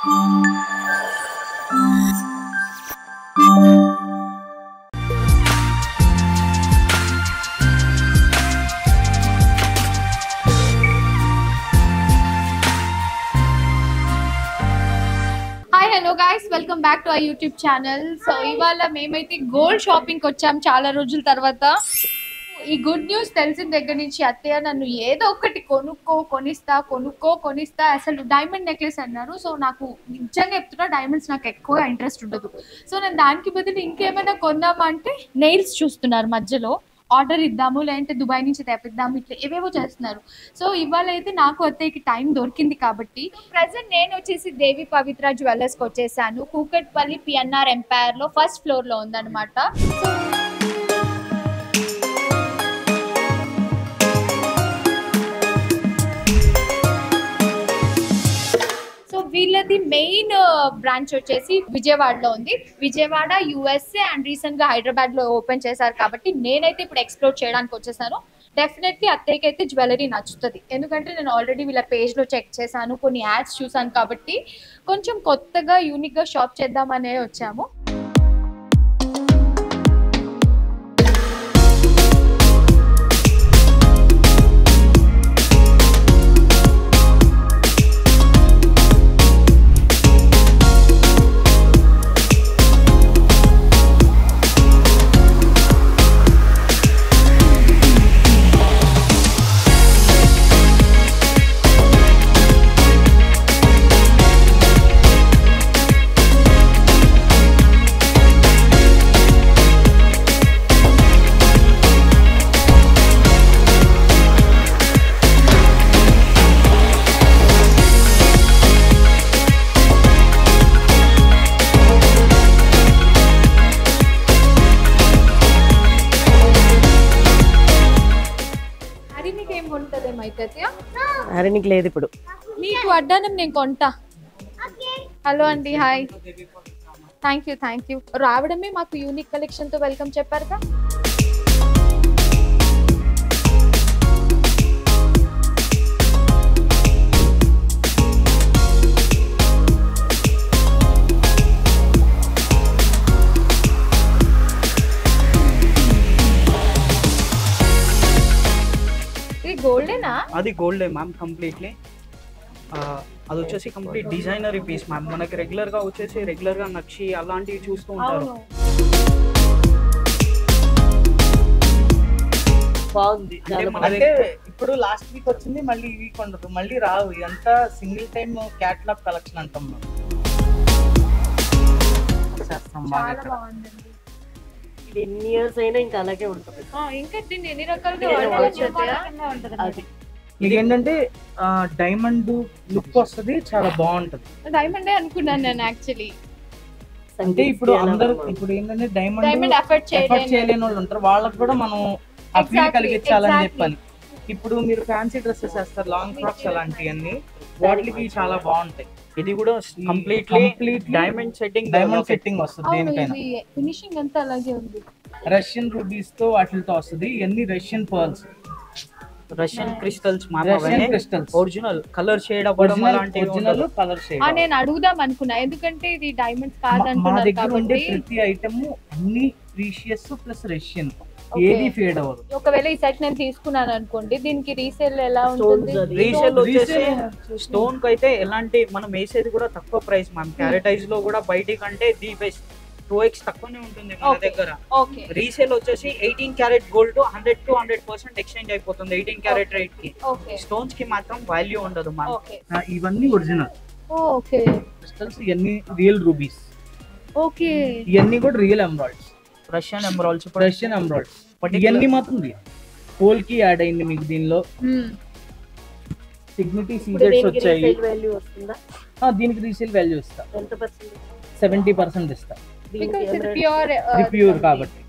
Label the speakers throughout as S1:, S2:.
S1: Hi hello guys welcome back to our YouTube channel so ఇవాళ మేమైతే gold shopping వచ్చాం చాలా రోజుల తర్వాత ఈ గుడ్ న్యూస్ తెలిసిన దగ్గర నుంచి అత్తయ్య నన్ను ఏదో ఒకటి కొనుక్కో కొనిస్తా కొనుక్కో కొనిస్తా అసలు డైమండ్ నెక్లెస్ అన్నారు సో నాకు నిజంగా చెప్తున్నా డైమండ్స్ నాకు ఎక్కువ ఇంట్రెస్ట్ ఉండదు సో నేను దానికి బదులు ఇంకేమైనా కొందామా అంటే నెయిల్స్ చూస్తున్నారు మధ్యలో ఆర్డర్ ఇద్దాము లేదంటే దుబాయ్ నుంచి తెప్పిద్దాము ఇట్లా ఏవేవో చేస్తున్నారు సో ఇవాళ అయితే నాకు అత్తయ్యకి టైం దొరికింది కాబట్టి ప్రజెంట్ నేను వచ్చేసి దేవి పవిత్ర జ్యువెలర్స్కి వచ్చేసాను కూకట్పల్లి పిఎన్ఆర్ ఎంపైర్ లో ఫస్ట్ ఫ్లోర్ లో ఉందన్నమాట సో సో వీళ్ళది మెయిన్ బ్రాంచ్ వచ్చేసి విజయవాడలో ఉంది విజయవాడ యుఎస్ఏ అండ్ రీసెంట్ గా హైదరాబాద్ లో ఓపెన్ చేశారు కాబట్టి నేనైతే ఇప్పుడు ఎక్స్ప్లోర్ చేయడానికి వచ్చేసాను డెఫినెట్లీ అత్తయ్యకి అయితే జ్యువెలరీ నచ్చుతుంది ఎందుకంటే నేను ఆల్రెడీ వీళ్ళ పేజ్ లో చెక్ చేశాను కొన్ని యాడ్స్ చూసాను కాబట్టి కొంచెం కొత్తగా యూనిక్ గా షాప్ చేద్దామనే వచ్చాము అది మీకు ఏం కొంటుంది ఏమైతే
S2: అరే నీకు లేదు ఇప్పుడు
S1: మీకు అడ్డానం నేను కొంటా హలో అండి hi thank you thank you రావడమే మాకు యూనిక్ కలెక్షన్ తో వెల్కమ్ చెప్పారుగా ఇది గోల్డేనా
S3: అది గోల్డే మ్యామ్ కంప్లీట్లీ అది వచ్చేసి కంప్లీట్ డిజైనరీ పీస్ మ్యామ్ మనకి రెగ్యులర్ గా వచ్చేసి రెగ్యులర్ గా నక్షి అలాంటివి చూస్తూ ఉంటారు
S1: అవును
S2: బాగుంది
S3: అంటే
S2: చాలా
S3: మన
S2: బాగుంది.
S4: అంటే ఇప్పుడు లాస్ట్ వీక్ వచ్చింది మళ్ళీ ఈ వీక్ ఉండదు మళ్ళీ రావు ఇదంతా సింగిల్ టైమ్ క్యాట్లాగ్ కలెక్షన్ అంటాం మనం చేస్తాం బాగా
S1: చాలా
S4: ఇక్కడ.
S1: బాగుందండి
S2: ఇది ఎన్ని ఇయర్స్ అయినా ఇంకా అలాగే ఉంటుంది
S1: ఆ, ఇంకా దీన్ని ఎన్ని రకాలుగా
S2: వేరే
S1: వాడవచ్చు
S2: వాడొచ్చు. అది
S4: మీకు ఏంటంటే డైమండ్ లుక్ వస్తది చాలా బాగుంటది
S1: డైమండే అనుకున్నాను నేను యాక్చువల్లీ
S4: అంటే ఇప్పుడు
S2: చాలా
S4: అందరూ
S2: బాగుంది.
S4: ఇప్పుడు ఏంటంటే
S1: డైమండ్
S4: డైమండ్
S1: ఎఫర్ట్
S4: ఎఫర్ట్
S1: చేయలేదు
S4: చేయలేని వాళ్ళు ఉంటారు వాళ్ళకి కూడా మనం ఆ ఫీల్
S1: Exactly,
S4: కలిగించాలని
S1: exactly.
S4: చెప్పాలి ఇప్పుడు మీరు ఫ్యాన్సీ డ్రెస్సెస్ వేస్తారు లాంగ్ ఫ్రాక్స్ అలాంటివన్నీ వాటికి చాలా బాగుంటాయి
S3: ఇది కూడా completely
S4: Completely
S3: diamond setting
S4: diamond setting వస్తుంది
S1: అవును
S4: దేనికైనా
S1: ఇది ఫినిషింగ్ అంతా అలాగే ఉంది
S4: రష్యన్ రూబీస్ తో వాటితో వస్తుంది ఇవన్నీ Russian pearls
S3: Russian crystals ma'am
S4: Russian
S3: అవన్నీ
S4: క్రిస్టల్స్
S3: ఒరిజినల్ కలర్ షేడ్ అవ్వడం
S4: ఒరిజినల్
S3: అలాంటివి
S4: ఒరిజినల్
S3: ఉండదు.
S4: కలర్ షేడ్
S1: ఆ నేను అడుగుదాం అనుకున్నా ఎందుకంటే ఇది డైమండ్స్
S4: మా
S1: కాదంటున్నారు
S4: దగ్గర ఉండే
S1: కాబట్టి
S4: ప్రతి ఐటమ్ అన్ని ప్రీషియస్ ప్లస్ రష్యన్
S1: Okay.
S4: ఏది ఫేడ్ అవ్వదు
S1: ఒకవేళ ఈ సెట్ నేను తీసుకున్నాను అనుకోండి దీనికి రీసేల్ ఎలా
S2: Stones
S1: ఉంటుంది
S2: అది.
S3: రీసేల్ వచ్చేసి
S4: Resale-
S3: స్టోన్ కి అయితే ఎలాంటి మనం వేసేది కూడా తక్కువ ప్రైస్ మ్యామ్ క్యారెటైజ్ లో కూడా బయటి కంటే ది బెస్ట్ టూ ఎక్స్ తక్కువనే ఉంటుంది మన
S1: Okay.
S3: దగ్గర
S1: ఓకే
S3: రీసేల్ వచ్చేసి eighteen carat gold hundred to hundred percent exchange అయిపోతుంది ఎయిటీన్ క్యారెట్ రేట్ కి
S1: ఓకే
S3: స్టోన్స్ కి మాత్రం వాల్యూ ఉండదు మ్యామ్
S1: ఓకే
S4: ఆ, ఇవన్నీ ఒరిజినల్
S1: ఓకే
S4: క్రిస్టల్స్ ఇవన్నీ రియల్ రూబీస్
S1: ఓకే
S4: ఇవన్నీ కూడా real emeralds
S3: Russian emeralds
S4: Russian emeralds
S3: Particular-
S4: ఇవన్నీ మాత్రం రియల్ హోల్ కి యాడ్ అయింది మీకు దీనిలో సిగ్నిటీ
S2: ఇప్పుడు
S4: సీజెట్స్
S2: దీనికి
S4: వచ్చాయి
S2: resale value వస్తుందా
S4: ఆ, దీనికి రీసేల్ వాల్యూ ఇస్తా
S2: ఎంత పర్సెంట్
S4: సెవెంటీ పర్సెంట్ ఇస్తా
S1: బికాస్ ఇది ప్యూర్
S4: ఇది ప్యూర్ కాబట్టి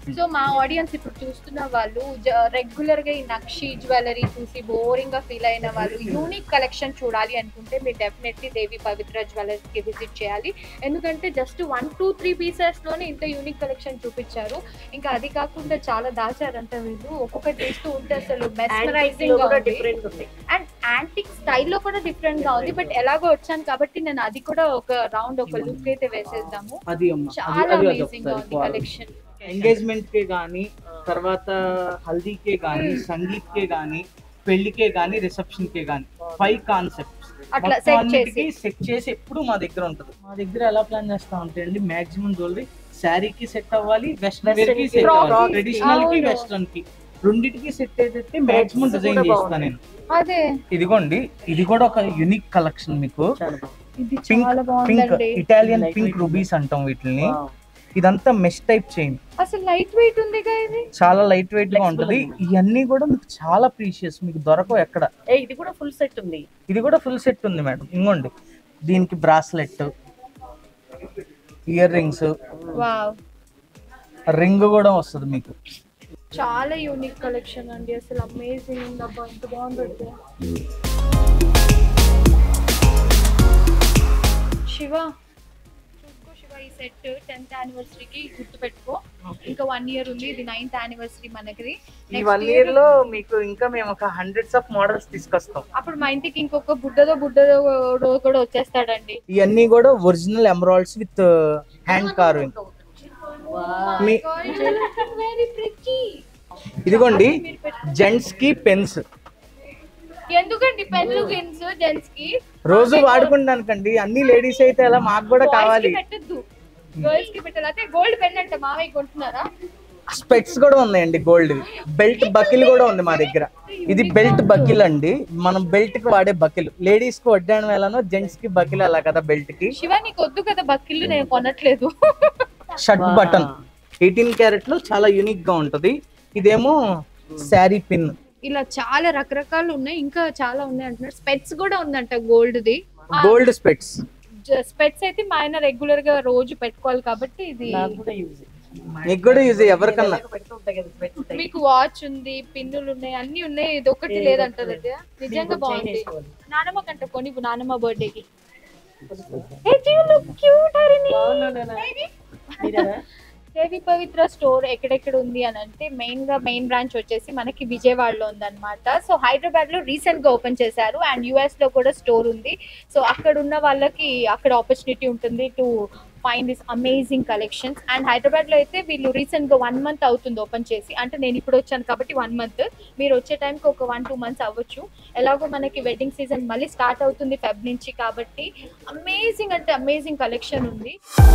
S1: సో మా ఆడియన్స్ ఇప్పుడు చూస్తున్న వాళ్ళు రెగ్యులర్ గా ఈ నక్షి జ్యువెలరీ చూసి బోరింగ్ గా ఫీల్ అయిన వాళ్ళు యూనిక్ కలెక్షన్ చూడాలి అనుకుంటే మీరు డెఫినెట్లీ దేవి పవిత్ర జ్యువెలర్స్ కి విజిట్ చేయాలి ఎందుకంటే just one two three pieces లోనే ఇంత యూనిక్ కలెక్షన్ చూపించారు ఇంకా అది కాకుండా చాలా దాచారంట వీళ్ళు ఒక్కొక్కటి చూస్తూ ఉంటే అసలు మెస్మరైజింగ్ గా ఉంది
S2: డిఫరెంట్ ఉంది
S1: అండ్ యాంటిక్ స్టైల్లో కూడా డిఫరెంట్ గా ఉంది బట్ ఎలాగో వచ్చాను కాబట్టి నేను అది కూడా ఒక రౌండ్ ఒక లుక్ అయితే వేసేద్దాము
S3: అది అమ్మ
S1: చాలా
S3: అది అది
S1: అమేజింగ్ గా ఉంది
S3: ఒకసారి
S1: కలెక్షన్
S3: ఎంగేజ్మెంట్ కే గానీ తర్వాత హల్దీకే గానీ సంగీత్ కే గానీ పెళ్లికే గానీ రిసెప్షన్ కే గానీ ఫైవ్ కాన్సెప్ట్స్
S1: అట్లా set చేసి.
S3: సెట్ చేసి ఎప్పుడు మా దగ్గర ఉంటుంది మా దగ్గర ఎలా ప్లాన్ చేస్తా ఉంటే అండి మాక్సిమం జ్యువెలరీ శారీకి సెట్ అవ్వాలి వెస్ట్రన్ వేర్ కి సెట్
S2: Frock
S3: అవ్వాలి
S1: కి,
S3: ట్రెడిషనల్ కి
S1: అవును.
S3: వెస్ట్రన్ కి రెండింటికి సెట్ అయితే మాక్సిమం
S2: Beds
S3: డిజైన్
S2: కూడా
S3: చేస్తాను
S2: బాగున్నాయి.
S3: నేను
S1: అదే
S3: ఇదిగోండి ఇది కూడా ఒక యునిక్ కలెక్షన్ మీకు
S2: చాలా బాగుంది
S1: ఇది
S3: పింక్
S1: చాలా
S3: పింక్
S1: బాగుందండి
S3: Italian
S2: Light
S3: pink
S2: weight.
S3: Rubies అంటాం వీటిని
S2: Wow.
S3: ఇదంతా మెష్ టైప్ చైన్
S1: అసలు లైట్ వెయిట్ ఉందిగా ఇది
S3: చాలా లైట్ వెయిట్ గా
S2: Flexible
S3: ఉంటది
S2: ఉంది.
S3: ఇవన్నీ కూడా మీకు చాలా ప్రీషియస్ మీకు దొరకవు ఎక్కడ
S2: ఏ ఇది కూడా ఫుల్ సెట్ ఉంది
S3: ఇది కూడా ఫుల్ సెట్ ఉంది మేడం ఇంకోండి దీనికి bracelet ear rings
S1: wow
S3: ring కూడా వస్తుంది మీకు
S1: చాలా యూనిక్ కలెక్షన్ అండి అసలు అమేజింగ్ ఉంది అబ్బా ఎంత బాగుంది శివ చూసుకో శివ ఈ సెట్ టెన్త్ యానివర్సరీకి గుర్తు పెట్టుకో ఇంకా వన్ ఇయర్ ఉంది ఇది నైన్త్ యానివర్సరీ మనకి
S3: ఈ వన్ ఇయర్ లో మీకు ఇంకా మేము ఒక హండ్రెడ్స్ ఆఫ్ మోడల్స్ తీసుకొస్తాం
S1: అప్పుడు మా ఇంటికి ఇంకొక బుడ్డదో బుడ్డదో కూడా వచ్చేస్తాడండి
S3: ఇవన్నీ కూడా original emeralds with hand carving మీ-
S1: వెరీ ప్రిటీ
S3: ఇదిగోండి జెంట్స్ కి పెన్స్
S1: ఎందుకండి పెన్లు గిన్స్ జెంట్స్ కి
S3: రోజు వాడుకుంటానికండి అన్ని లేడీస్ అయితే అలా మాకు కూడా కావాలి
S1: పెట్టద్దు గర్ల్స్ కి పెట్టాలి అయితే గోల్డ్ పెన్ అంటే మావయ్య కొంటున్నారా
S3: స్పెట్స్ కూడా ఉన్నాయండి గోల్డ్ బెల్ట్ బకిల్ కూడా ఉంది మా దగ్గర ఇది బెల్ట్ బకిల్ అండి మనం బెల్ట్ కి వాడే బకిల్ లేడీస్ కి వడ్డాను ఎలానో జెంట్స్ కి బకిల్ అలా కదా బెల్ట్ కి
S1: శివ నీకు వద్దు కదా బక్కిళ్ళు నేను కొనట్లేదు
S3: షర్ట్ బటన్ ఎయిటీన్ క్యారెట్ లో చాలా యూనిక్ గా ఉంటది ఇదేమో శారీ పిన్
S1: ఇలా చాలా రకరకాలు ఉన్నాయి ఇంకా చాలా ఉన్నాయి అంటున్నారు స్పెట్స్ కూడా ఉందంట గోల్డ్ ది
S3: గోల్డ్ స్పెట్స్
S1: స్పెట్స్ అయితే మా ఆయన రెగ్యులర్ గా రోజు పెట్టుకోవాలి కాబట్టి ఇది
S2: నాకు కూడా యూజ్
S3: మీకు కూడా యూజ్ ఎవరికన్నా
S2: పెడుతుంటాయి కదా పెట్టి ఉంటాయి.
S1: మీకు వాచ్ ఉంది పిన్నులు ఉన్నాయి అన్ని ఉన్నాయి ఇది ఒకటి
S2: ఏ,
S1: లేదంట
S2: ఒకటి
S1: దగ్గర నిజంగా
S2: దీనికి
S1: బాగుంది
S2: chain వేసుకోవాలి.
S1: నానమ్మ కంట కొని నానమ్మ బర్త్డే కి Hey, do you look cute, Harini?
S2: బాగున్నాడు అన్న. మీరేనా?
S1: దేవి పవిత్ర స్టోర్ ఎక్కడెక్కడ ఉంది అని అంటే మెయిన్ గా మెయిన్ బ్రాంచ్ వచ్చేసి మనకి విజయవాడలో ఉందన్నమాట సో హైదరాబాద్ లో రీసెంట్ గా ఓపెన్ చేశారు అండ్ యుఎస్ లో కూడా స్టోర్ ఉంది సో అక్కడ ఉన్న వాళ్ళకి అక్కడ ఆపర్చునిటీ ఉంటుంది to find this amazing collections and Hyderabad లో అయితే వీళ్ళు రీసెంట్ గా వన్ మంత్ అవుతుంది ఓపెన్ చేసి అంటే నేను ఇప్పుడు వచ్చాను కాబట్టి వన్ మంత్ మీరు వచ్చే టైంకి ఒక వన్ టూ మంత్స్ అవ్వచ్చు ఎలాగో మనకి వెడ్డింగ్ సీజన్ మళ్ళీ స్టార్ట్ అవుతుంది ఫెబ్ నుంచి కాబట్టి అమేజింగ్ అంటే అమేజింగ్ కలెక్షన్ ఉంది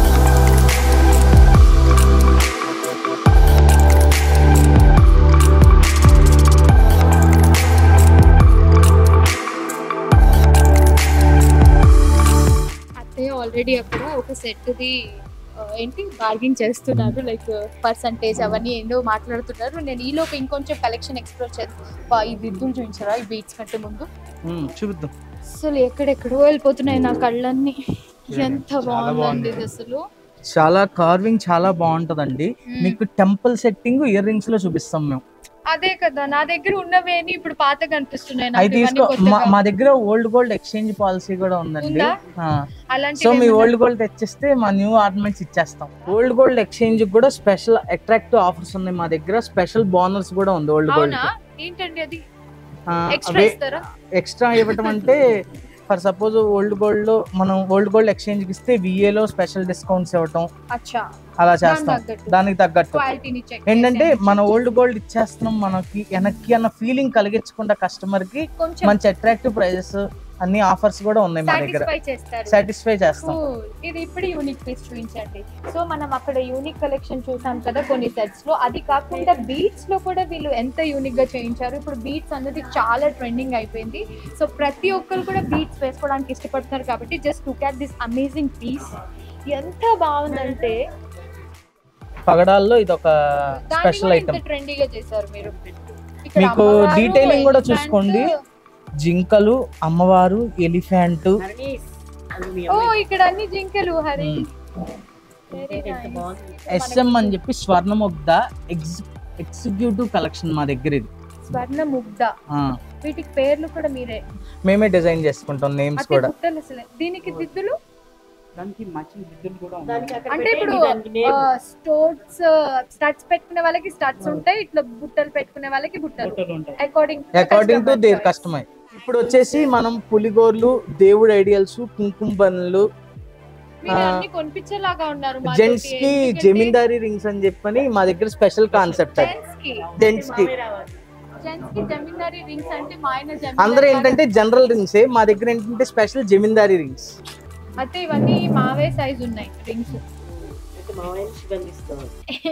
S1: అత్తయ్య ఆల్రెడీ అక్కడ ఒక సెట్ ది ఆ, ఏంటి బార్గింగ్ చేస్తున్నారు లైక్ పర్సంటేజ్ అవన్నీ ఏందో మాట్లాడుతున్నారు నేను ఈలోపు ఇంకొంచెం కలెక్షన్ ఎక్స్ప్లోర్ చేస్తాను ఈ దిద్దులు చూపించరా ఈ బీట్స్ కంటే ముందు
S3: చూపిద్దాం
S1: అసలు ఎక్కడెక్కడో వెళ్ళిపోతున్నాయి నా కళ్ళన్నీ ఎంత
S3: చాలా
S1: బాగుందండి
S3: బాగుంది.
S1: ఇది అసలు
S3: చాలా కార్వింగ్ చాలా బాగుంటదండి
S1: మ్మ్.
S3: మీకు టెంపుల్ సెట్టింగ్ ఇయర్ రింగ్స్ లో చూపిస్తాం మేము
S1: అదే కదా నా దగ్గర ఉన్నవేని ఇప్పుడు పాత కనిపిస్తున్నాయి నాకు
S3: అవి
S1: ఇవన్నీ
S3: తీసుకో
S1: కొత్తగా.
S3: మా- మా దగ్గర ఓల్డ్ గోల్డ్ ఎక్స్చేంజ్ పాలసీ కూడా ఉందండి
S1: ఉందా?
S3: ఆ.
S1: అలాంటివి
S3: సో మీ
S1: ఏమన్నా-
S3: ఓల్డ్ గోల్డ్ తెచ్చిస్తే మా న్యూ ఆర్నమెంట్స్ ఇచ్చేస్తాం ఓల్డ్ గోల్డ్ ఎక్స్చేంజ్ కూడా స్పెషల్ అట్రాక్టివ్ ఆఫర్స్ ఉన్నాయి మా దగ్గర స్పెషల్ బోనస్ కూడా ఉంది ఓల్డ్ గోల్డ్
S1: అవునా ఏంటండి అది ఎక్స్ట్రా ఇస్తారా
S3: ఎక్స్ట్రా ఇవ్వటం అంటే ఫర్ సపోజ్ ఓల్డ్ గోల్డ్ లో మనం ఓల్డ్ గోల్డ్ ఎక్స్చేంజ్ కి ఇస్తే VA లో స్పెషల్ డిస్కౌంట్స్ ఇవ్వటం
S1: అచ్చా
S3: అలా చేస్తాం
S1: దానికి తగ్గట్టు.
S3: దానికి తగ్గట్టు
S1: క్వాలిటీని చెక్
S3: ఏంటంటే మన ఓల్డ్ గోల్డ్ ఇచ్చేస్తున్నాం మనకి వెనక్కి అన్న ఫీలింగ్ కలిగించకుండా కస్టమర్ కి
S1: కొంచెం
S3: మంచి అట్రాక్టివ్ ప్రైజెస్ అన్ని ఆఫర్స్ కూడా ఉన్నాయి మా దగ్గర
S1: సాటిస్ఫై చేస్తారు
S3: సాటిస్ఫై చేస్తాం
S1: Cool. ఇది ఇప్పుడు యూనిక్ పీస్ చూపించండి సో మనం అక్కడ యూనిక్ కలెక్షన్ చూసాం కదా కొన్ని సెట్స్ లో అది కాకుండా బీట్స్ లో కూడా వీళ్ళు ఎంత యూనిక్ గా చేయించారు ఇప్పుడు బీట్స్ అనేది చాలా ట్రెండింగ్ అయిపోయింది సో ప్రతి ఒక్కరు కూడా బీట్స్ వేసుకోవడానికి ఇష్టపడుతున్నారు కాబట్టి just look at this amazing piece ఎంత బాగుందంటే
S3: పగడాల్లో ఇది ఒక
S1: దాన్ని
S3: స్పెషల్
S1: కూడా ఇంత
S3: ఐటమ్
S1: ట్రెండీగా చేశారు మీరు ఇక్కడ
S3: మీకు
S1: అమ్మవారు,
S3: detailing కూడా
S1: elephant,
S3: చూసుకోండి. జింకలు అమ్మవారు ఎలిఫెంట్
S2: హరిణీస్. అది మీ
S1: ఓ
S2: అమ్మాయి.
S1: ఇక్కడ అన్ని జింకలు హరి Very
S2: ఎంత
S1: nice.
S2: బాగుంది
S3: ఎస్ఎం అని చెప్పి స్వర్ణముగ్ధ ఎగ్జ్ ఎగ్జిక్యూటివ్ కలెక్షన్ మా దగ్గర ఇది
S1: స్వర్ణ ముగ్ధ
S3: ఆ,
S1: వీటికి పేర్లు కూడా మీరే
S3: మేమే డిజైన్ చేసుకుంటాం నేమ్స్
S1: అతి
S3: కూడా
S1: గుట్టలు అసలు దీనికి దిద్దులు
S4: దానికి మ్యాచింగ్ దిద్దులు కూడా ఉన్నాయి
S2: దానికి అక్కడ
S1: అంటే
S2: పెట్టేయండి,
S1: ఇప్పుడు
S2: దానికి name.
S1: స్టోర్స్ స్టడ్స్ పెట్టుకునే వాళ్ళకి స్టడ్స్ ఉంటాయి ఇట్లా బుట్టలు పెట్టుకునే వాళ్ళకి బుట్టలు
S4: ఫోటోలు ఉంటాయి
S1: according
S3: according to their customer ఇప్పుడు వచ్చేసి మనం పులిగోర్లు దేవుడు ఐడియల్స్ కుంకుమ బన్నులు
S1: మీరు అన్ని కొనిపించేలాగా ఉన్నారు మాతోటి.
S3: జెంట్స్ కి
S1: ఎందుకంటే
S3: జమీందారీ రింగ్స్ అని చెప్పని మా దగ్గర స్పెషల్ కాన్సెప్ట్ అది
S1: జెంట్స్ కి
S3: జెంట్స్ కి
S2: మావే రావాలి.
S1: జెంట్స్ కి జమీందారీ రింగ్స్ అంటే మా ఆయన
S3: అందరూ
S1: జమీందారీ
S3: ఏంటంటే జనరల్ రింగ్స్ మా దగ్గర ఏంటంటే స్పెషల్ జమీందారీ రింగ్స్
S1: అయితే ఇవన్నీ మావే సైజ్ ఉన్నాయి రింగ్స్
S2: అయితే మా ఆయన శివన్ తీసుకోవాలి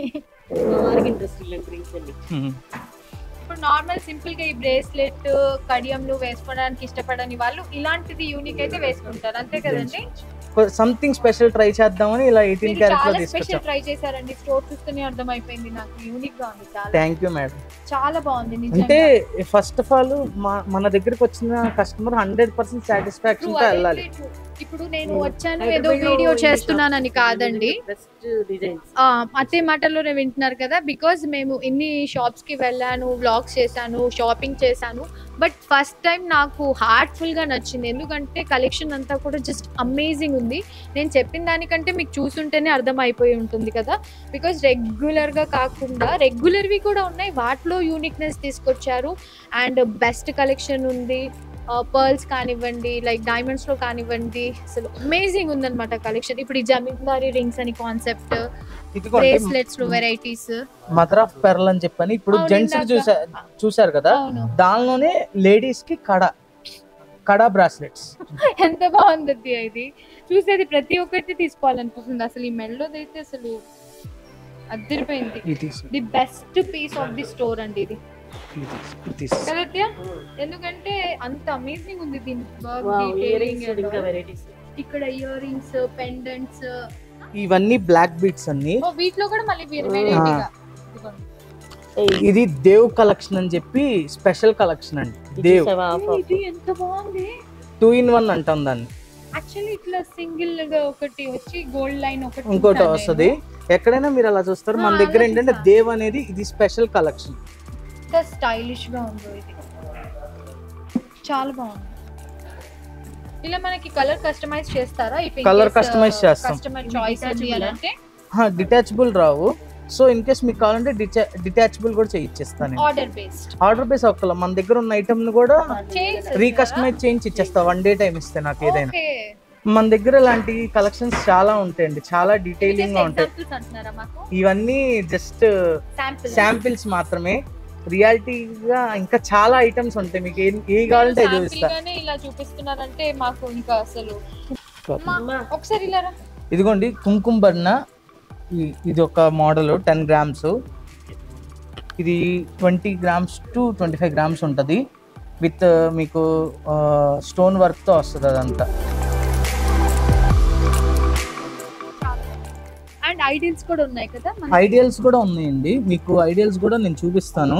S2: మా వారికి ఇంట్రెస్ట్ ఇలాంటి డ్రింక్స్ అండి
S1: ఇప్పుడు నార్మల్ సింపుల్ గా ఈ బ్రేస్లెట్ కడియంలు వేసుకోవడానికి ఇష్టపడని వాళ్ళు ఇలాంటిది యూనిక్ అయితే వేసుకుంటారు అంతే కదండి
S3: సంథింగ్ స్పెషల్ ట్రై చేద్దామని ఇలా ఎయిటీన్
S1: మీరు
S3: క్యారెట్ లో
S1: చాలా స్పెషల్
S3: తీసుకొచ్చాం
S1: ట్రై చేశారండి స్టోర్ చూస్తేనే అర్థమైపోయింది నాకు యూనిక్ గా ఉంది చాలా
S3: థ్యాంక్ యూ మేడం
S1: చాలా బాగుంది
S3: అంటే
S1: నిజంగా
S3: ఫస్ట్ ఆఫ్ ఆల్ మన దగ్గరికి వచ్చిన customer hundred percent satisfaction
S1: True,
S3: తో
S1: అదైతే
S3: వెళ్ళాలి
S1: true. ఇప్పుడు నేను వచ్చాను
S2: హైదరాబాద్
S1: ఏదో
S2: లో
S1: వీడియో
S2: ఈ
S1: చేస్తున్నానని
S2: షాప్
S1: కాదండి
S2: బెస్ట్ డిజైన్స్
S1: ఆ, అదే మాటల్లోనే వింటున్నారు కదా బికాజ్ మేము ఇన్ని షాప్స్ కి వెళ్ళాను వ్లాగ్స్ చేశాను షాపింగ్ చేశాను బట్ ఫస్ట్ టైం నాకు హార్ట్ఫుల్ గా నచ్చింది ఎందుకంటే కలెక్షన్ అంతా కూడా జస్ట్ అమేజింగ్ ఉంది నేను చెప్పిన దానికంటే మీకు చూసుంటేనే అర్థమైపోయి ఉంటుంది కదా బికాజ్ రెగ్యులర్ గా కాకుండా రెగ్యులర్వి కూడా ఉన్నాయి వాటిలో యూనిక్నెస్ తీసుకొచ్చారు అండ్ బెస్ట్ కలెక్షన్ ఉంది పర్ల్స్ కానివ్వండి లైక్ డైమండ్స్ లో కానివ్వండి అసలు అమేజింగ్ ఉందన్నమాట కలెక్షన్ ఇప్పుడు ఈ జమీందారీ రింగ్స్ అని కాన్సెప్ట్
S3: ఇదిగోండి
S1: బ్రేస్లెట్స్ లో వెరైటీస్
S3: మదర్ ఆఫ్ పెరల్ అని చెప్పని ఇప్పుడు
S1: అవును,
S3: జెంట్స్
S1: ఇందాక.
S3: చూసా చూసారు కదా
S1: అవును
S3: దానిలోనే లేడీస్ కి కడ కడ బ్రాస్లెట్స్
S1: ఎంత బాగుంది అది ఇది చూసేది ప్రతి ఒక్కటి తీసుకోవాలనిపిస్తుంది అసలు ఈ మెల్లోది అయితే అసలు అదిరిపోయింది the best piece of the store అండి ఇది కదా అత్తయ్య? ఎందుకంటే అంత అమేజింగ్ ఉంది దీని work,
S2: ఇయర్
S1: detailing and
S2: ఇంకా
S1: all.
S2: వెరైటీస్
S1: ఇక్కడ ఇయర్ రింగ్స్ పెండెంట్స్
S3: ఇవన్నీ బ్లాక్ బీట్స్ అన్ని
S1: వీటిలో కూడా మళ్ళీ వేరే
S2: ఆ.
S1: వెరైటీగా ఇదిగోండి.
S3: ఇది దేవ్ కలెక్షన్ అని చెప్పి స్పెషల్ కలెక్షన్ అండి దేవ్
S1: ఇది ఎంత బాగుంది
S3: టూ ఇన్ వన్ అంటాం దాన్ని
S1: యాక్చువల్లీ ఇట్లా సింగిల్ గా ఒకటి వచ్చి గోల్డ్ లైన్ ఒకటి
S3: ఇంకోటి
S1: చూసాను
S3: వస్తది ఎక్కడైనా మీరు అలా చూస్తారు మన
S1: ఆ,
S3: దగ్గర
S1: అలా
S3: ఏంటంటే
S1: చూసా.
S3: దేవ్ అనేది ఇది స్పెషల్ కలెక్షన్
S1: నేను. ఎంత స్టైలిష్ గా ఉందో ఇది చాలా బాగుంది ఇలా మనకి కలర్ కస్టమైజ్ చేస్తారా
S3: Colour customize చేస్తాం.
S1: కస్టమర్ చాయిస్ ఉంది అని అంటే
S3: డిటాచబుల్ రావు సో ఇన్ కేస్ మీకు కావాలంటే డిటాచబుల్ కూడా చేయించేస్తాను నేను
S1: ఆర్డర్ బేస్డ్
S3: ఆర్డర్ బేస్ ఒక్కల మన దగ్గర ఉన్న ఐటమ్ ని కూడా
S1: చేయిస్తారా?
S3: రీకస్టమైజ్ చేయించి ఇచ్చేస్తా వన్ డే టైం ఇస్తే నాకు ఏదైనా
S1: ఓకే
S3: మన దగ్గర ఇలాంటి కలెక్షన్స్ చాలా ఉంటాయండి చాలా డీటెయిలింగ్ గా ఉంటాయి
S1: ఎగ్జాంపుల్స్ అంటున్నారా మాకు
S3: ఇవన్నీ జస్ట్
S1: శాంపిల్
S3: శాంపిల్స్ మాత్రమే రియాలిటీగా ఇంకా చాలా ఐటమ్స్ ఉంటాయి మీకు ఏం ఏ కావాలంటే అది చూపిస్తా
S1: గానే ఇలా చూపిస్తున్నారంటే మాకు ఇంకా అసలు అమ్మా,
S2: అమ్మా.
S1: ఒకసారి ఇలా రా.
S3: ఇదిగోండి కుంకుమ బర్ణ ఇ- ఇది ఒక మోడల్ టెన్ గ్రామ్స్ ఇది twenty grams to twenty five grams ఉంటుంది విత్ మీకు స్టోన్ వర్క్తో వస్తుంది అదంతా
S1: అండ్ ఐడియల్స్ కూడా ఉన్నాయి కదా మన
S3: ఐడియల్స్ కూడా ఉన్నాయండి మీకు ఐడియల్స్ కూడా నేను చూపిస్తాను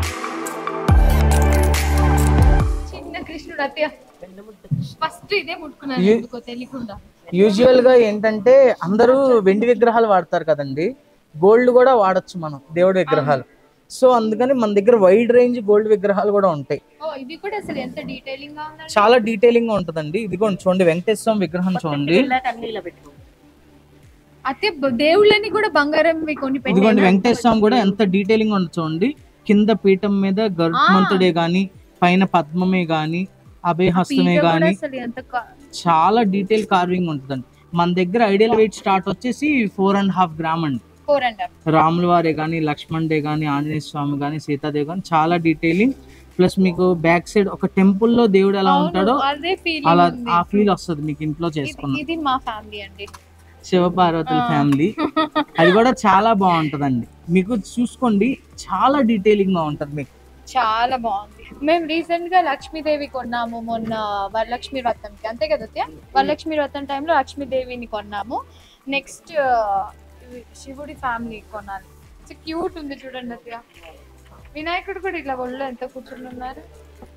S1: చిన్న కృష్ణుడు అత్తయ్య ఫస్ట్ ఇదే ముట్టుకున్నాను
S3: You-
S1: ఎందుకో తెలియకుండా
S3: యూజువల్ గా ఏంటంటే అందరూ వెండి విగ్రహాలు వాడతారు కదండి గోల్డ్ కూడా వాడచ్చు మనం దేవుడి విగ్రహాలు సో అందుకని మన దగ్గర వైడ్ రేంజ్ గోల్డ్ విగ్రహాలు కూడా ఉంటాయి
S1: ఓ ఇది కూడా అసలు ఎంత డీటెయిలింగ్ గా ఉందండి
S3: చాలా డీటెయిలింగ్ గా ఉంటుందండి ఇదిగోండి చూడండి వెంకటేశ్వర స్వామి విగ్రహం చూడండి
S2: వెళ్ళాక అన్ని ఇలా పెట్టుకో
S1: అతే దేవుళ్ళని కూడా బంగారం కొని
S3: ఇదిగోండి
S1: పెట్టారు
S3: వెంకటేశ్వర స్వామి కూడా ఎంత డీటెయిలింగ్ ఉంది చూడండి కింద పీఠం మీద గరుత్మంతుడే గాని పైన పద్మమే గాని అభయహస్తమే గాని
S1: అసలు ఎంత క-
S3: చాలా డీటెయిల్ కార్వింగ్ ఉంటుందండి మన దగ్గర ఐడియల్ వెయిట్ స్టార్ట్ వచ్చేసి ఫోర్ అండ్ హాఫ్ గ్రామ్ అండి
S1: ఫోర్ అండ్ హాఫ్
S3: రాముల వారే కానీ లక్ష్మణ్ డే కానీ ఆంజనేయ స్వామి కానీ సీతాదేవి కానీ చాలా డీటెయిలింగ్ ప్లస్ మీకు బ్యాక్ సైడ్ ఒక టెంపుల్ లో దేవుడు ఎలా ఉంటాడో
S1: అదే
S3: అలా
S1: ఫీలింగ్
S3: ఆ ఫీల్ వస్తుంది మీకు ఇంట్లో చేసుకున్న
S1: ఇది మా ఫ్యామిలీ అండి
S3: శివపార్వతుల
S1: ఆ.
S3: ఫ్యామిలీ అది కూడా చాలా బాగుంటదండి మీకు చూసుకోండి చాలా డీటెయిలింగ్ గా ఉంటది మీకు
S1: చాలా బాగుంది మేము రీసెంట్ గా లక్ష్మీదేవి కొన్నాము మొన్న వరలక్ష్మి వ్రతంకి అంతే కదా అత్తయ్య? వరలక్ష్మి వ్రతం టైంలో లక్ష్మీదేవిని కొన్నాము నెక్స్ట్ శివుడి ఫ్యామిలీ కొనాలి క్యూట్ ఉంది చూడండి అత్తయ్య వినాయకుడు కూడా ఇట్లా ఒళ్ళు ఎంత కూర్చుని ఉన్నారు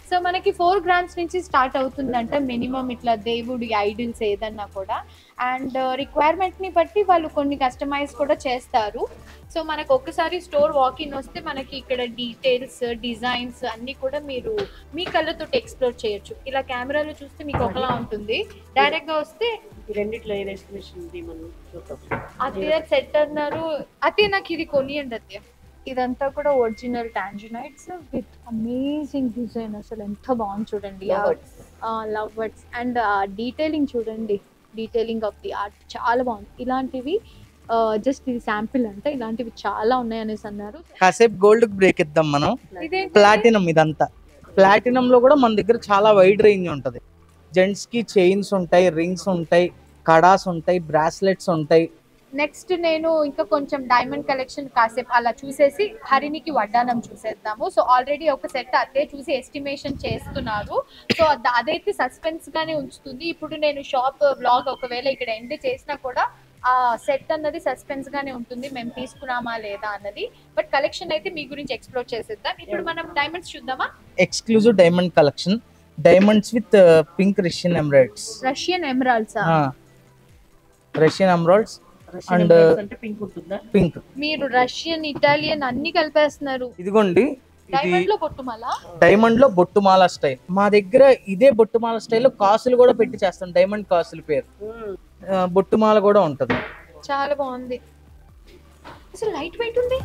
S1: సో మనకి ఫోర్ గ్రామ్స్ నుంచి స్టార్ట్ అవుతుందంట మినిమం ఇట్లా దేవుడి ఐడిల్స్ ఏదన్నా కూడా అండ్ రిక్వైర్మెంట్ ని బట్టి వాళ్ళు కొన్ని కస్టమైజ్ కూడా చేస్తారు సో మనకు ఒక్కసారి స్టోర్ వాకిన్ వస్తే మనకి ఇక్కడ డీటెయిల్స్ డిజైన్స్ అన్ని కూడా మీరు మీ కళ్ళతో ఎక్స్ప్లోర్ చేయొచ్చు ఇలా కెమెరాలో చూస్తే మీకు ఒకలా ఉంటుంది డైరెక్ట్ గా వస్తే
S2: ఈ రెండిట్లో ఏది ఎస్టిమేషన్ ఉంది మనం చూద్దాం
S1: అత్తయ్య సెట్ అన్నారు అత్తయ్య నాకు ఇది కొనియండి అత్తయ్య ఇదంతా కూడా original tanzanites with amazing design అసలు ఎంత బాగుంది చూడండి
S2: Lovebirds.
S1: Love birds and detailing చూడండి డీటెయిలింగ్ ఆఫ్ ది ఆర్ట్ చాలా బాగుంది ఇలాంటివి జస్ట్ ఇది శాంపిల్ అంటే ఇలాంటివి చాలా ఉన్నాయి అనేసి అన్నారు
S3: కాసేపు గోల్డ్ బ్రేక్ ఇద్దాం మనం
S1: ఇదేంటి?
S3: ప్లాటినం ఇదంతా ప్లాటినం లో కూడా మన దగ్గర చాలా వైడ్ రేంజ్ ఉంటది జెంట్స్ కి చైన్స్ ఉంటాయి రింగ్స్ ఉంటాయి కడాస్ ఉంటాయి బ్రాస్లెట్స్ ఉంటాయి
S1: నెక్స్ట్ నేను ఇంకా కొంచెం డైమండ్ కలెక్షన్ కాసేపు అలా చూసేసి హరినికి వడ్డానం చూసేద్దాము సో ఆల్రెడీ ఒక సెట్ అదే చూసి ఎస్టిమేషన్ చేస్తున్నారు సో అద- అదైతే సస్పెన్స్ గానే ఉంచుతుంది ఇప్పుడు నేను షాప్ బ్లాగ్ ఒకవేళ ఇక్కడ ఎండ్ చేసినా కూడా ఆ సెట్ అన్నది సస్పెన్స్ గానే ఉంటుంది మేము తీసుకున్నామా లేదా అన్నది బట్ కలెక్షన్ అయితే మీ గురించి ఎక్స్ప్లోర్ చేసేద్దాం ఇప్పుడు మనం డైమండ్స్ చూద్దామా
S3: exclusive diamond collection diamonds with pink Russian emeralds
S1: Russian emeralds
S3: Russian emeralds
S2: Russian
S3: And,
S2: emeralds అంటే పింక్ ఉంటుందా
S3: పింక్
S1: మీరు రష్యన్ ఇటాలియన్ అన్ని కలిపేస్తున్నారు
S3: ఇదిగోండి ఇది
S1: డైమండ్ లో పొట్టుమాలా
S3: డైమండ్ లో బొట్టుమాల స్టైల్ మా దగ్గర ఇదే బొట్టుమాల స్టైల్లో కాసులు కూడా పెట్టి చేస్తాం డైమండ్ కాసుల పేరు
S2: మ్మ్.
S3: ఆ, బొట్టుమాల కూడా ఉంటది
S1: చాలా బాగుంది అసలు లైట్ వెయిట్ ఉంది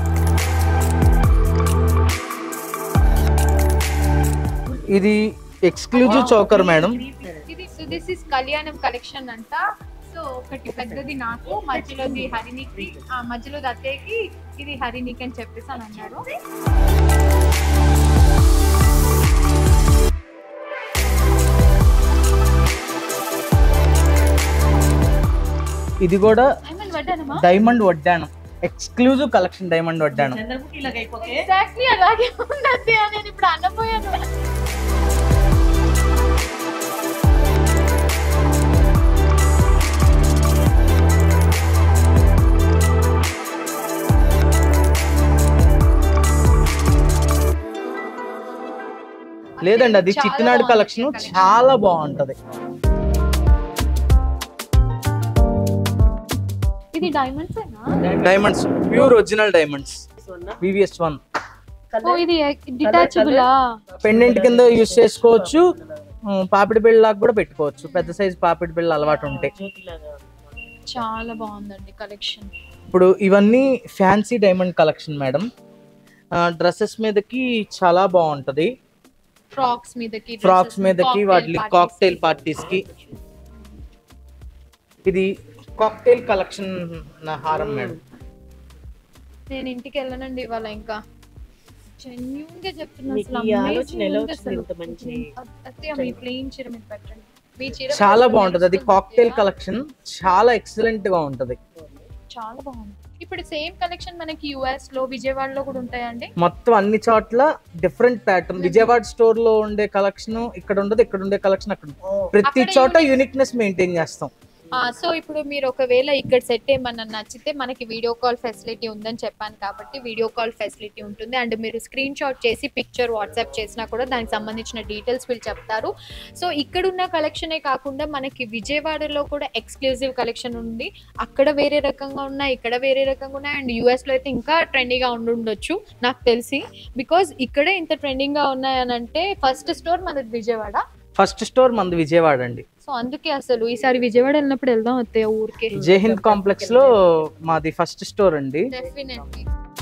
S3: ఇది ఎక్స్క్లూజివ్ చౌకర్ మేడం
S1: ఇది so this is Kalyanam collection అంట సో ఒకటి పెద్దది నాకు మధ్యలోది హరినికి ఆ మధ్యలోది అత్తయ్యకి ఇది హరినికి అని చెప్పేసి అని అన్నారు
S3: ఇది కూడా
S1: డైమండ్ వడ్డానమా
S3: డైమండ్ వడ్డానం ఎక్స్క్లూజివ్ కలెక్షన్ డైమండ్ వడ్డానం
S2: చంద్రముఖి ఇలాగ అయిపోతే
S1: ఎగ్జాక్ట్లీ అలాగే ఉంది అత్తయ్య నేను ఇప్పుడు అనపోయాను
S3: లేదండి అది
S1: చాలా
S3: చిట్టినాడు
S1: బాగుంది
S3: కలెక్షన్
S1: collection.
S3: చాలా బాగుంటది
S1: ఇది diamonds
S3: diamonds pure original diamonds
S2: ఉన్నా
S3: వివిఎస్ వన్
S1: ఓ ఇది డిటాచబులా
S3: పెండెంట్ కింద యూస్ చేసుకోవచ్చు ఉమ్, పాపిడి బిళ్ళ లాగా కూడా పెట్టుకోవచ్చు పెద్ద సైజ్ పాపిడి బిళ్ళ అలవాటు ఉంటాయి
S2: జ్యోతిలాగా
S1: చాలా బాగుందండి కలెక్షన్
S3: ఇప్పుడు ఇవన్నీ fancy diamond collection madam dresses మీదకి చాలా బాగుంటది
S1: ఫ్రాక్స్ మీదకి
S3: ఫ్రాక్స్ మీదకి వాటి కాక్టైల్ పార్టీస్ కి ఇది కాక్టైల్ కలెక్షన్ నా హారం మేడం
S1: నేను ఇంటికి వెళ్ళనండి ఇవాళ ఇంకా జెన్యున్ గా చెప్తున్నా
S2: మీకు
S1: అసలు
S2: ఈ
S1: amazing
S2: ఆలోచన ఎలా
S1: ఉంది
S2: వచ్చింది
S1: అసలు.
S2: ఇంత మంచి
S1: అత్తయ్య మీ ప్లెయిన్ చీర మీద పెట్టండి మీ చీర
S3: చాలా
S1: మీద
S3: బాగుంటది అది
S1: మెరుస్తుంది
S3: కాక్టైల్
S1: అత్తయ్య.
S3: కలెక్షన్ చాలా ఎక్సలెంట్ గా ఉంటది
S1: చాలా బాగుంది ఇప్పుడు సేమ్ కలెక్షన్ మనకి యుఎస్ లో విజయవాడలో కూడా ఉంటాయండి
S3: మొత్తం అన్ని చోట్ల డిఫరెంట్ ప్యాటర్న్ విజయవాడ స్టోర్ లో ఉండే కలెక్షన్ ఇక్కడ ఉండదు ఇక్కడ ఉండే కలెక్షన్ అక్కడ ఉండదు. ప్రతి
S1: అక్కడ
S3: చోట
S1: unique-
S3: యూనిక్నెస్ మెయింటైన్ చేస్తాం
S1: సో ఇప్పుడు మీరు ఒకవేళ ఇక్కడ సెట్ ఏమన్నా నచ్చితే మనకి వీడియో కాల్ ఫెసిలిటీ ఉందని చెప్పాను కాబట్టి వీడియో కాల్ ఫెసిలిటీ ఉంటుంది అండ్ మీరు స్క్రీన్ షాట్ చేసి పిక్చర్ వాట్సాప్ చేసినా కూడా దానికి సంబంధించిన డీటెయిల్స్ వీళ్ళు చెప్తారు సో ఇక్కడ ఉన్న కలెక్షనే కాకుండా మనకి విజయవాడలో కూడా ఎక్స్క్లూజివ్ కలెక్షన్ ఉంది అక్కడ వేరే రకంగా ఉన్నాయి ఇక్కడ వేరే రకంగా ఉన్నాయి అండ్ యూఎస్లో అయితే ఇంకా ట్రెండీగా ఉండి ఉండొచ్చు నాకు తెలిసి బికాజ్ ఇక్కడే ఇంత ట్రెండింగ్గా ఉన్నాయని అంటే ఫస్ట్ స్టోర్ మనది విజయవాడ
S3: ఫస్ట్ స్టోర్ మంది విజయవాడ అండి
S1: సో అందుకే అసలు ఈసారి విజయవాడ వెళ్ళినప్పుడు వెళ్దాం అత్తయ్య ఊరికే
S3: జైహింద్ కాంప్లెక్స్ లో మాది ఫస్ట్ స్టోర్ అండి
S1: డెఫినెట్లీ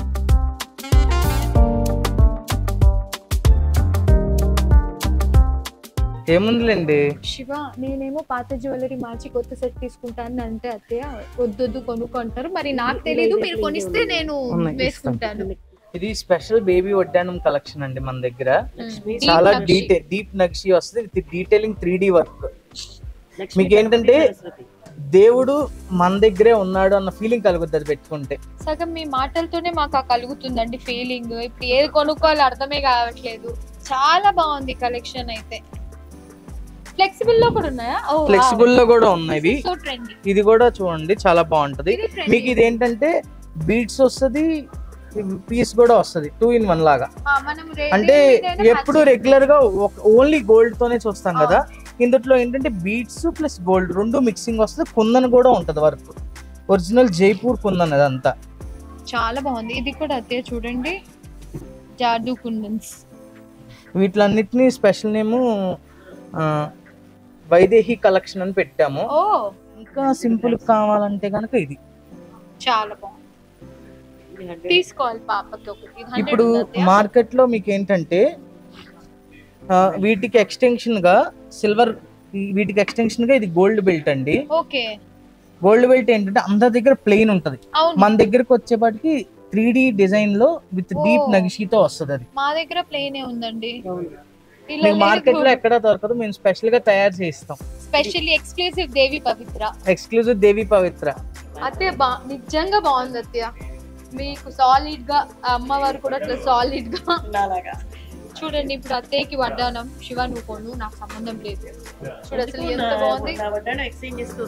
S3: ఏముందిలేండి
S1: శివ నేనేమో పాత జ్యువెలరీ మార్చి కొత్త సెట్ తీసుకుంటాను అంటే అత్తయ్య వద్దొద్దు కొనుక్కుంటారు మరి నాకు తెలీదు మీరు కొనిస్తే నేను
S3: ఉన్నాయి,
S1: వేసుకుంటాను
S3: ఇది స్పెషల్ బేబీ వడ్డానం కలెక్షన్ అండి మన దగ్గర
S2: లక్ష్మి
S1: Deep
S3: చాలా
S1: నక్షి.
S3: డీటెయిల్ డీప్ నక్షి వస్తుంది with detailing three D work
S2: Lakshmi
S3: మీకు ఏంటంటే
S2: సరస్వతి.
S3: దేవుడు మన దగ్గరే ఉన్నాడు అన్న ఫీలింగ్ కలుగుతుంది అది పెట్టుకుంటే
S1: సగం మీ మాటలతోనే మాకు ఆ కలుగుతుందండి ఫీలింగ్ ఇప్పుడు ఏది కొనుక్కోవాలో అర్థమే కావట్లేదు చాలా బాగుంది కలెక్షన్ అయితే ఫ్లెక్సిబుల్ లో కూడా ఉన్నాయా
S3: ఫ్లెక్సిబుల్ లో కూడా ఉన్నాయి
S1: సో ట్రెండింగ్
S3: ఇది కూడా చూడండి చాలా బాగుంటది
S1: ఇది
S3: మీకు ఇది ఏంటంటే బీడ్స్ వస్తుంది పీస్ కూడా వస్తుంది టూ ఇన్ వన్ లాగా
S1: ఆ, మనం రే-
S3: అంటే
S1: దేని మీదైనా
S3: ఎప్పుడు
S1: match
S3: రెగ్యులర్ గా ఓన్లీ గోల్డ్ తోనే చూస్తాం కదా ఇందులో ఏంటంటే బీట్స్ ప్లస్ గోల్డ్ రెండు మిక్సింగ్ వస్తుంది కుందన్ కూడా ఉంటది వర్క్ ఒరిజినల్ జైపూర్ కుందన్ అదంతా
S1: చాలా బాగుంది ఇది కూడా అదే చూడండి జాదు కుందన్స్
S3: వీటిలన్నిటిని స్పెషల్ నేము ఆ, వైదేహి కలెక్షన్ అని పెట్టాము
S1: ఓ
S3: ఇంకా సింపుల్ కావాలంటే కనుక ఇది
S1: చాలా బాగుంది
S2: ఇది హండ్రెడ్
S1: తీసుకోవాలి పాపకి ఒకటి ఇది 100
S3: ఇప్పుడు
S1: ఉంది అత్తయ్య.
S3: మార్కెట్ లో మీకు ఏంటంటే ఆ, వీటికి ఎక్స్టెన్షన్ గా సిల్వర్ వీటికి ఎక్స్టెన్షన్ గా ఇది గోల్డ్ బెల్ట్ అండి
S1: ఓకే
S3: గోల్డ్ బెల్ట్ ఏంటంటే అందరి దగ్గర ప్లెయిన్ ఉంటది
S1: అవును
S3: మన దగ్గరకు వచ్చేపాటికి త్రీ డి డిజైన్ లో విత్ డీప్
S1: ఓ.
S3: నగిషితో వస్తుంది అది
S1: మా దగ్గర ప్లేనే ఉందండి ఇలా
S3: మీకు మార్కెట్ లో ఎక్కడ దొరకదు మేము స్పెషల్ గా తయారు చేయిస్తాం
S1: specially exclusive Devi Pavitra
S3: exclusive Devi Pavitra
S1: అత్తయ్య బా నిజంగా బాగుంది అత్తయ్య మీకు సాలిడ్ గా ఆ అమ్మవారు కూడా అట్లా సాలిడ్ గా
S2: నాలాగా
S1: చూడండి ఇప్పుడు అత్తయ్యకి వడ్డానం శివ నువ్వు కొను నాకు సంబంధం లేదు చూడు అసలు ఎంత బాగుంది
S2: నా వడ్డాను ఎక్స్చేంజ్ చేస్తూ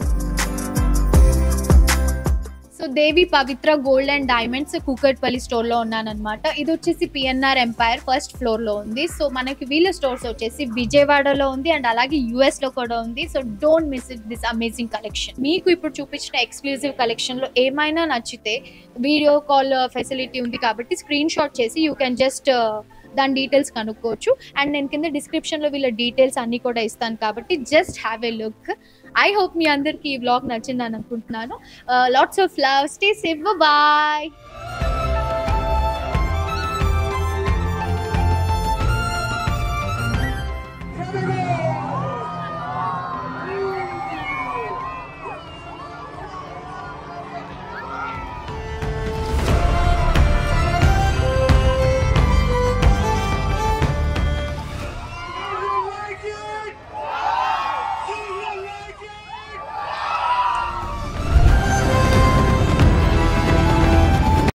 S1: so Devi Pavitra gold and diamonds Kukatpally store లో ఉన్నానన్నమాట ఇది వచ్చేసి పిఎన్ఆర్ ఎంపైర్ ఫస్ట్ ఫ్లోర్ లో ఉంది సో మనకి వీళ్ళ స్టోర్స్ వచ్చేసి విజయవాడలో ఉంది అండ్ అలాగే యుఎస్ లో కూడా ఉంది so don't miss it this amazing collection మీకు ఇప్పుడు చూపించిన ఎక్స్క్లూజివ్ కలెక్షన్ లో ఏమైనా నచ్చితే వీడియో కాల్ ఫెసిలిటీ ఉంది కాబట్టి స్క్రీన్ షాట్ చేసి యూ కెన్ జస్ట్ దాని డీటెయిల్స్ కనుక్కోవచ్చు అండ్ నేను కింద డిస్క్రిప్షన్ లో వీళ్ళ డీటెయిల్స్ అన్ని కూడా ఇస్తాను కాబట్టి just have a look I hope మీ అందరికి ఈ బ్లాగ్ నచ్చిందని అనుకుంటున్నాను lots of love stay safe bye